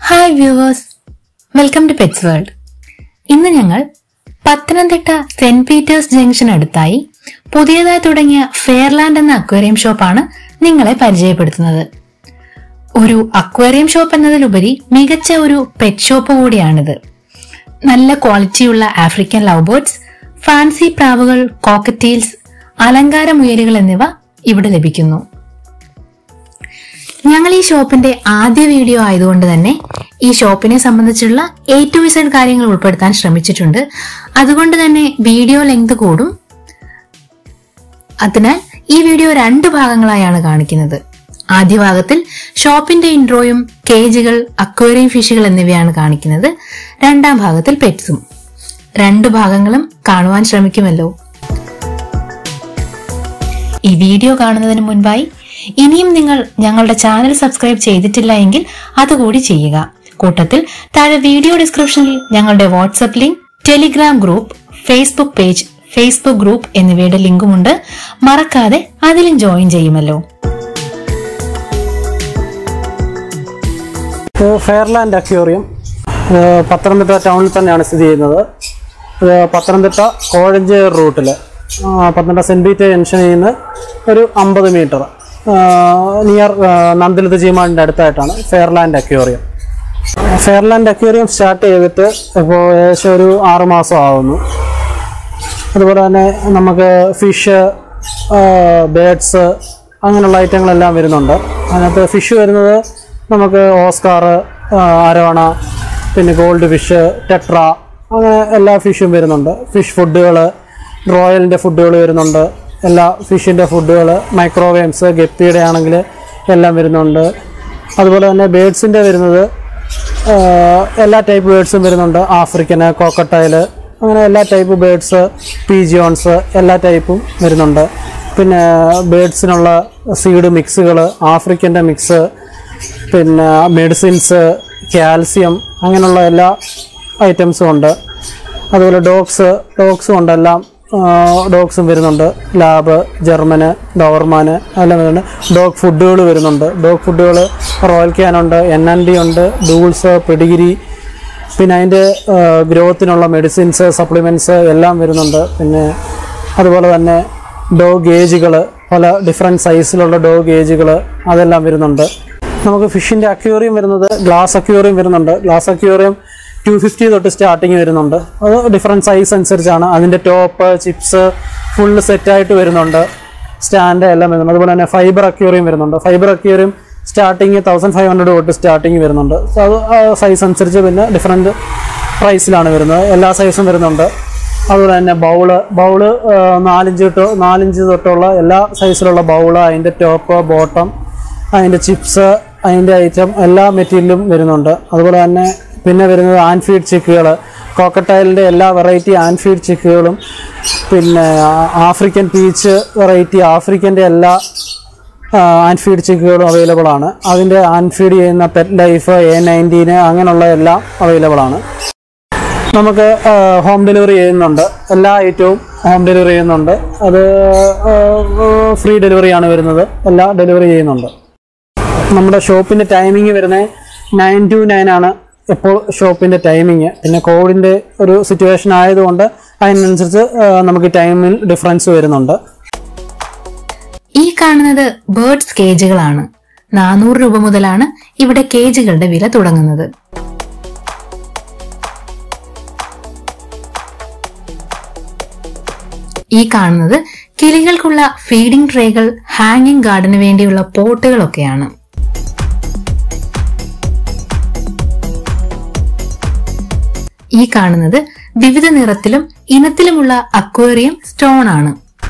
hi viewers welcome to pets world ഇന്ന് ഞങ്ങൾ Pathanamthitta saint Peter's junction അടുത്തായി പുതിയതായി തുടങ്ങിയ ഫെയർലാൻഡ് എന്ന അക്വേറിയം ഷോപ്പാണ് നിങ്ങളെ പരിചയപ്പെടുത്തുന്നത് ഒരു അക്വേറിയം ഷോപ്പ് എന്നതിലുപരി മികച്ച ഒരു പെറ്റ് ഷോപ്പ് കൂടിയാണിത് നല്ല ക്വാളിറ്റിയുള്ള ആഫ്രിക്കൻ ലവ് ബേർഡ്സ് ഫാൻസി പ്രാവുകൾ കോക്കറ്റീൽസ് അലങ്കാര മുയലുകൾ എന്നിവ ഇവിടെ ലഭിക്കുന്നു ഞങ്ങൾ ഈ ഷോപ്പിന്റെ ആദ്യ വീഡിയോ ആയതുകൊണ്ട് തന്നെ ഈ ഷോപ്പിനെ സംബന്ധിച്ചുള്ള എ ടു ഇസഡ് കാര്യങ്ങൾ ഉൾപ്പെടുത്താൻ ശ്രമിച്ചിട്ടുണ്ട് അതുകൊണ്ട് തന്നെ വീഡിയോ ലെങ്ത് കൂടും അതിനാൽ ഈ വീഡിയോ രണ്ട് ഭാഗങ്ങളായാണ് കാണിക്കുന്നത് ആദ്യ ഭാഗത്തിൽ ഷോപ്പിന്റെ ഇൻട്രോയും കേജുകൾ അക്വേറിയം ഫിഷുകൾ എന്നിവയാണ് കാണിക്കുന്നത് രണ്ടാം ഭാഗത്തിൽ പെറ്റ്സും രണ്ട് ഭാഗങ്ങളും കാണുവാൻ ശ്രമിക്കുമല്ലോ ഈ വീഡിയോ കാണുന്നതിന് മുൻപായി ഇനിയും നിങ്ങൾ ഞങ്ങളുടെ ചാനൽ സബ്സ്ക്രൈബ് ചെയ്തിട്ടില്ല എങ്കിൽ അതുകൂടി ചെയ്യുക കൂട്ടത്തിൽ താഴെ വീഡിയോ ഡിസ്ക്രിപ്ഷനിൽ ഞങ്ങളുടെ WhatsApp link Telegram group Facebook page Facebook group എന്നിവയുടെ ലിങ്കുമുണ്ട് മറക്കാതെ അതിലും ജോയിൻ ചെയ്യുമല്ലോ ഇത് ഫെയർലാൻഡ് അക്വേറിയം ഇത് പത്തനംതിട്ട ടൗണിൽ തന്നെയാണ് സ്ഥിതി ചെയ്യുന്നത് ഇത് പത്തനംതിട്ട കോഴഞ്ചേർ റൂട്ടിൽ പത്തനംതിട്ട സെൻറ്റ് പീറ്റർ ജംഗ്ഷനിൽ നിന്ന് ഒരു അമ്പത് മീറ്റർ നിയർ നന്ദിലത്ത് ചീമാടിൻ്റെ അടുത്തായിട്ടാണ് Fairland aquarium Fairland aquarium start ചെയ്തിട്ട് ഇപ്പോൾ ഏകദേശം ഒരു ആറ് മാസം ആവുന്നു അതുപോലെ തന്നെ നമുക്ക് ഫിഷ് ബേഡ്സ് അങ്ങനെയുള്ള ഐറ്റങ്ങളെല്ലാം വരുന്നുണ്ട് അതിനകത്ത് ഫിഷ് വരുന്നത് നമുക്ക് ഓസ്കാർ അരോണ പിന്നെ ഗോൾഡ് ഫിഷ് ടെട്ര അങ്ങനെ എല്ലാ ഫിഷും വരുന്നുണ്ട് ഫിഷ് ഫുഡുകൾ റോയലിൻ്റെ ഫുഡുകൾ വരുന്നുണ്ട് എല്ലാ ഫിഷിൻ്റെ ഫുഡുകൾ മൈക്രോവേവ്സ് ഗപ്പിയുടെ ആണെങ്കിൽ എല്ലാം വരുന്നുണ്ട് അതുപോലെ തന്നെ ബേഡ്സിൻ്റെ വരുന്നത് ആഹ് എല്ലാ ടൈപ്പ് ബേഡ്സും വരുന്നുണ്ട് ആഫ്രിക്കന് കോക്കട്ടൈൽ അങ്ങനെ എല്ലാ ടൈപ്പ് ബേഡ്സ് പീജിയോൺസ് എല്ലാ ടൈപ്പും വരുന്നുണ്ട് പിന്നെ ബേഡ്സിനുള്ള സീഡ് മിക്സുകൾ ആഫ്രിക്കൻ്റെ മിക്സ് പിന്നെ മെഡിസിൻസ് കാൽസ്യം അങ്ങനെയുള്ള എല്ലാ ഐറ്റംസും ഉണ്ട് അതുപോലെ ഡോഗ്സ് ഡോഗ്സും ഉണ്ട് എല്ലാം ഡോഗ്സും വരുന്നുണ്ട് ലാബ് ജർമ്മന് ഡോവർമാന് അതെല്ലാം വരുന്നുണ്ട് ഡോഗ് ഫുഡുകൾ വരുന്നുണ്ട് ഡോഗ് ഫുഡുകൾ റോയൽ ക്യാനുണ്ട് എൻ എൻ ഡി ഉണ്ട് ഡൂൾസ് പെഡിഗിരി പിന്നെ അതിൻ്റെ ഗ്രോത്തിനുള്ള മെഡിസിൻസ് സപ്ലിമെൻറ്റ്സ് എല്ലാം വരുന്നുണ്ട് പിന്നെ അതുപോലെ തന്നെ ഡോഗ് ഗേജുകൾ പല ഡിഫറെൻറ്റ് സൈസിലുള്ള ഡോഗ് ഗേജുകൾ അതെല്ലാം വരുന്നുണ്ട് നമുക്ക് ഫിഷിൻ്റെ അക്വേറിയം വരുന്നത് ഗ്ലാസ് അക്വേറിയം വരുന്നുണ്ട് ഗ്ലാസ് അക്വേറിയം ടു ഫിഫ്റ്റി തൊട്ട് സ്റ്റാർട്ടിങ് വരുന്നുണ്ട് അത് ഡിഫറെൻറ്റ് സൈസ് അനുസരിച്ചാണ് അതിൻ്റെ ടോപ്പ് ചിപ്സ് ഫുള്ള് സെറ്റായിട്ട് വരുന്നുണ്ട് സ്റ്റാൻഡ് എല്ലാം വരുന്നുണ്ട് അതുപോലെ തന്നെ ഫൈബർ അക്വേറിയം വരുന്നുണ്ട് fibre aquarium starting thousand five hundred തൊട്ട് സ്റ്റാർട്ടിങ് വരുന്നുണ്ട് സോ അത് സൈസ് അനുസരിച്ച് പിന്നെ ഡിഫറെൻറ്റ് പ്രൈസിലാണ് വരുന്നത് എല്ലാ സൈസും വരുന്നുണ്ട് അതുപോലെ തന്നെ ബൗള് ബൗള് നാലിഞ്ച് തൊട്ട് നാലിഞ്ച് തൊട്ടുള്ള എല്ലാ സൈസിലുള്ള ബൗള് അതിൻ്റെ ടോപ്പ് ബോട്ടം അതിൻ്റെ ചിപ്സ് അതിൻ്റെ ഐറ്റം എല്ലാ മെറ്റീരിയലും വരുന്നുണ്ട് അതുപോലെ തന്നെ പിന്നെ വരുന്നത് ആൻഫീഡ് ചിക്കുകൾ കോക്കട്ടൈലിൻ്റെ എല്ലാ വെറൈറ്റി ആൻഫീഡ് ചിക്കുകളും പിന്നെ ആ- ആഫ്രിക്കൻ പീച്ച് വെറൈറ്റി ആഫ്രിക്കൻ്റെ എല്ലാ ആൻഫീഡ് ചിക്കുകളും അവൈലബിൾ ആണ് അതിൻ്റെ ആൻഫീഡ് ചെയ്യുന്ന പെറ്റ് ലൈഫ് എ നയൻറ്റീന് അങ്ങനെയുള്ള എല്ലാം അവൈലബിൾ ആണ് നമുക്ക് ഹോം ഡെലിവറി ചെയ്യുന്നുണ്ട് എല്ലാ ഐറ്റവും ഹോം ഡെലിവറി ചെയ്യുന്നുണ്ട് അത് ഫ്രീ ഡെലിവറിയാണ് വരുന്നത് എല്ലാ ഡെലിവറി ചെയ്യുന്നുണ്ട് നമ്മുടെ ഷോപ്പിൻ്റെ ടൈമിംഗ് വരുന്നത് നയൻ ടു നയൻ ആണ് ഇപ്പോൾ ഷോപ്പിൻ്റെ ടൈമിങ് പിന്നെ കോവിഡിൻ്റെ ഒരു സിറ്റുവേഷൻ ആയതുകൊണ്ട് അതിനനുസരിച്ച് ആ, നമുക്ക് ടൈമിൽ ഡിഫറൻസ് വരുന്നുണ്ട് ഈ കാണുന്നത് ബേർഡ്സ് കേജുകളാണ് നാനൂറ് രൂപ മുതലാണ് ഇവിടെ കേജുകളുടെ വില തുടങ്ങുന്നത് ഈ കാണുന്നത് കിളികൾക്കുള്ള ഫീഡിംഗ് ട്രേകൾ ഹാങ്ങിങ് ഗാർഡന് വേണ്ടിയുള്ള പോട്ടുകളൊക്കെയാണ് ഈ കാണുന്നത് വിവിധ നിറത്തിലും ഇനത്തിലുമുള്ള അക്വേറിയം സ്റ്റോൺ ആണ്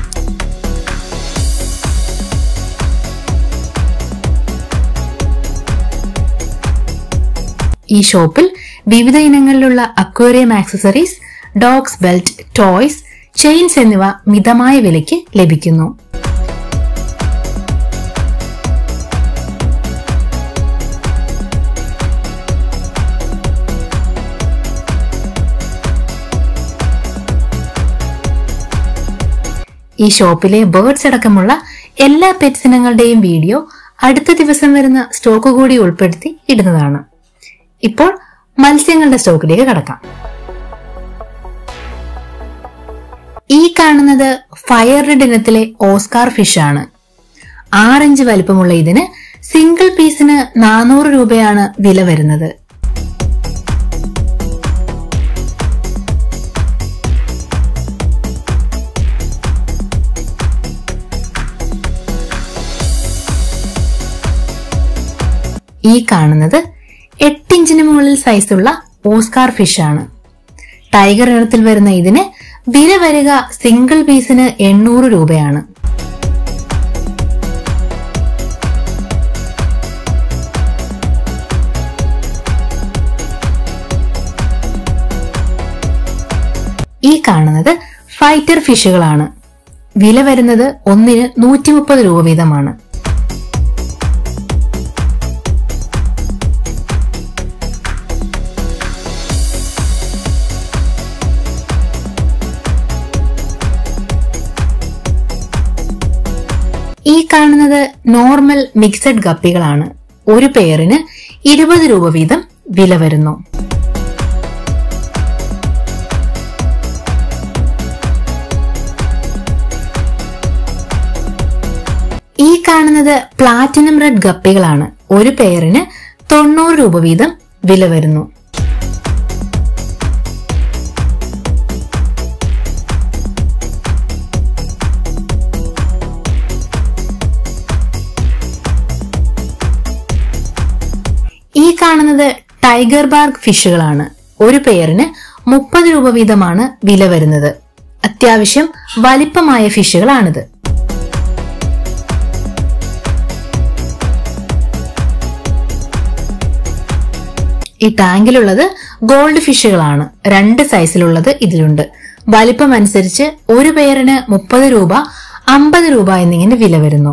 ഈ ഷോപ്പിൽ വിവിധ ഇനങ്ങളിലുള്ള aquarium accessories dogs belt toys chains എന്നിവ മിതമായ വിലയ്ക്ക് ലഭിക്കുന്നു ഈ ഷോപ്പിലെ ബേർഡ്സ് അടക്കമുള്ള എല്ലാ പെറ്റ്സ് ഇനങ്ങളുടെയും വീഡിയോ അടുത്ത ദിവസം വരുന്ന സ്റ്റോക്ക് കൂടി ഉൾപ്പെടുത്തി ഇടുന്നതാണ് ഇപ്പോൾ മത്സ്യങ്ങളുടെ സ്റ്റോക്കിലേക്ക് കടക്കാം ഈ കാണുന്നത് ഫയർ റെഡ് ഇനത്തിലെ ഓസ്കാർ ഫിഷ് ആണ് ആറിഞ്ച് വലിപ്പമുള്ള ഇതിന് സിംഗിൾ പീസിന് നാനൂറ് രൂപയാണ് വില വരുന്നത് ഈ കാണുന്നത് എട്ടിഞ്ചിന് മുകളിൽ സൈസുള്ള ഓസ്കാർ ഫിഷ് ആണ് ടൈഗർ ഇനത്തിൽ വരുന്ന ഇതിന് വില വരിക സിംഗിൾ പീസിന് എണ്ണൂറ് രൂപയാണ് ഈ കാണുന്നത് ഫൈറ്റർ ഫിഷുകളാണ് വില വരുന്നത് ഒന്നിന് നൂറ്റി മുപ്പത് രൂപ വീതമാണ് ഈ കാണുന്നത് നോർമൽ മിക്സഡ് ഗപ്പികളാണ് ഒരു പെയറിന് ഇരുപത് രൂപ വീതം വില വരുന്നു ഈ കാണുന്നത് പ്ലാറ്റിനം റെഡ് ഗപ്പികളാണ് ഒരു പെയറിന് തൊണ്ണൂറ് രൂപ വീതം വില വരുന്നു ഈ കാണുന്നത് ടൈഗർ ബാർഗ് ഫിഷുകളാണ് ഒരു പെയറിന് മുപ്പത് രൂപ വീതമാണ് വില വരുന്നത് അത്യാവശ്യം വലിപ്പമായ ഫിഷുകളാണിത് ഈ ടാങ്കിലുള്ളത് ഗോൾഡ് ഫിഷുകളാണ് രണ്ട് സൈസിലുള്ളത് ഇതിലുണ്ട് വലിപ്പം അനുസരിച്ച് ഒരു പെയറിന് മുപ്പത് രൂപ അമ്പത് രൂപ എന്നിങ്ങനെ വില വരുന്നു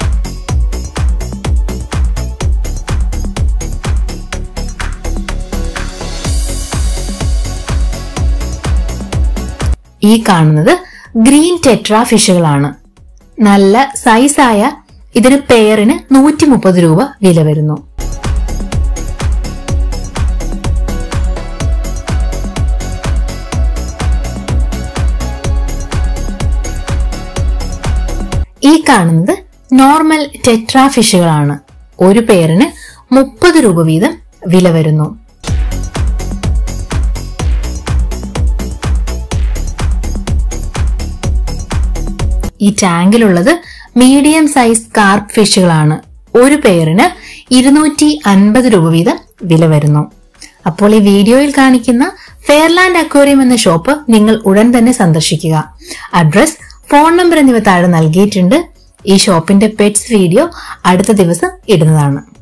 ഈ കാണുന്നത് ഗ്രീൻ ടെട്രാ ഫിഷുകളാണ് നല്ല സൈസായ ഇതിന് പെയറിന് നൂറ്റി മുപ്പത് രൂപ വില വരുന്നു ഈ കാണുന്നത് നോർമൽ ടെട്രാ ഫിഷുകളാണ് ഒരു പെയറിന് മുപ്പത് രൂപ വീതം വില വരുന്നു ഈ ടാങ്കിലുള്ളത് മീഡിയം സൈസ് കാർപ്പ് ഫിഷുകളാണ് ഒരു പെയറിന് ഇരുന്നൂറ്റി അൻപത് രൂപ വീതം വില വരുന്നു അപ്പോൾ ഈ വീഡിയോയിൽ കാണിക്കുന്ന ഫെയർലാൻഡ് അക്വേറിയം എന്ന ഷോപ്പ് നിങ്ങൾ ഉടൻ തന്നെ സന്ദർശിക്കുക അഡ്രസ് ഫോൺ നമ്പർ എന്നിവ താഴെ നൽകിയിട്ടുണ്ട് ഈ ഷോപ്പിന്റെ പെറ്റ്സ് വീഡിയോ അടുത്ത ദിവസം ഇടുന്നതാണ്